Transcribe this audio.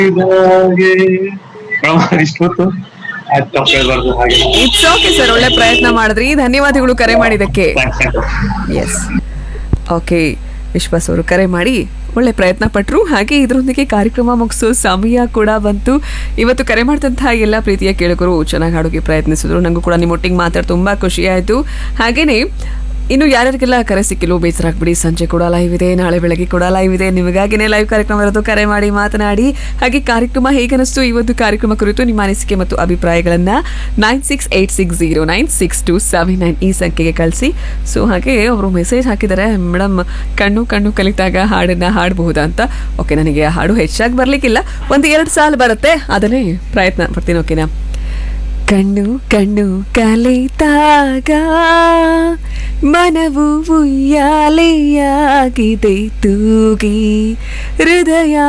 ಇದಾಗೆ madam ಇಷ್ಟೊತ್ತು ಅದು ತಪ್ಪು ಹೇಳ್ಬಾರ್ದು ಹಾಗೆ ಇಟ್ಸ್ ಓಕೆ ಸರ್ ಒಳ್ಳೆ ಪ್ರಯತ್ನ ಮಾಡಿದ್ರಿ ಧನ್ಯವಾದಗಳು ಕರೆ ಮಾಡಿದ್ದಕ್ಕೆ ಥ್ಯಾಂಕ್ಸ್ ಎಸ್ ಓಕೆ ವಿಶ್ವಾಸ್ ಅವರು ಕರೆ ಮಾಡಿ ಒಳ್ಳೆ ಪ್ರಯತ್ನ ಪಟ್ಟರು ಹಾಗೆ ಇದರೊಂದಿಗೆ ಕಾರ್ಯಕ್ರಮ ಮುಗಿಸೋ ಸಮಯ ಕೂಡ ಬಂತು ಇವತ್ತು ಕರೆ ಮಾಡಿದಂತಹ ಎಲ್ಲ ಪ್ರೀತಿಯ ಕೇಳುಗರು ಚೆನ್ನಾಗಿ ಹಾಡೋಕೆ ಪ್ರಯತ್ನಿಸಿದ್ರು ನನಗೂ ಕೂಡ ನಿಮ್ಮೊಟ್ಟಿಗೆ ಮಾತಾಡಿ ತುಂಬ ಖುಷಿ ಆಯಿತು ಹಾಗೇನೆ ಇನ್ನು ಯಾರ್ಯಾರಿಗೆಲ್ಲ ಕರೆ ಸಿಕ್ಕಿಲ್ಲ ಬೇಸರ ಆಗ್ಬಿಡಿ ಸಂಜೆ ಕೂಡ ಲೈವ್ ಇದೆ ನಾಳೆ ಬೆಳಗ್ಗೆ ಕೂಡ ಲೈವ್ ಇದೆ ನಿಮಗಾಗಿನೇ ಲೈವ್ ಕಾರ್ಯಕ್ರಮ ಇರೋದು ಕರೆ ಮಾಡಿ ಮಾತನಾಡಿ ಹಾಗೆ ಕಾರ್ಯಕ್ರಮ ಹೇಗನಿಸ್ತು ಇವತ್ತು ಕಾರ್ಯಕ್ರಮ ಕುರಿತು ನಿಮ್ಮ ಅನಿಸಿಕೆ ಮತ್ತು ಅಭಿಪ್ರಾಯಗಳನ್ನ nine six eight six zero nine six two seven nine ಈ ಸಂಖ್ಯೆಗೆ ಕಳಿಸಿ ಸೊ ಹಾಗೆ ಅವರು ಮೆಸೇಜ್ ಹಾಕಿದ್ದಾರೆ ಮೇಡಮ್ ಕಣ್ಣು ಕಣ್ಣು ಕಲಿತಾಗ ಹಾಡನ್ನ ಹಾಡಬಹುದಾ ಅಂತ ಓಕೆ ನನಗೆ ಆ ಹಾಡು ಹೆಚ್ಚಾಗಿ ಬರ್ಲಿಕ್ಕಿಲ್ಲ ಒಂದು ಎರಡು ಸಾಲ ಬರುತ್ತೆ ಅದನ್ನೇ ಪ್ರಯತ್ನ ಪಡ್ತೀನಿ ಓಕೆನಾ ಕಣ್ಣು ಕಣ್ಣು ಕಲಿತಾಗ ಮನವು ಉಯ್ಯಾಲೆಯಾಗಿದೆ ತೂಗಿ ಹೃದಯ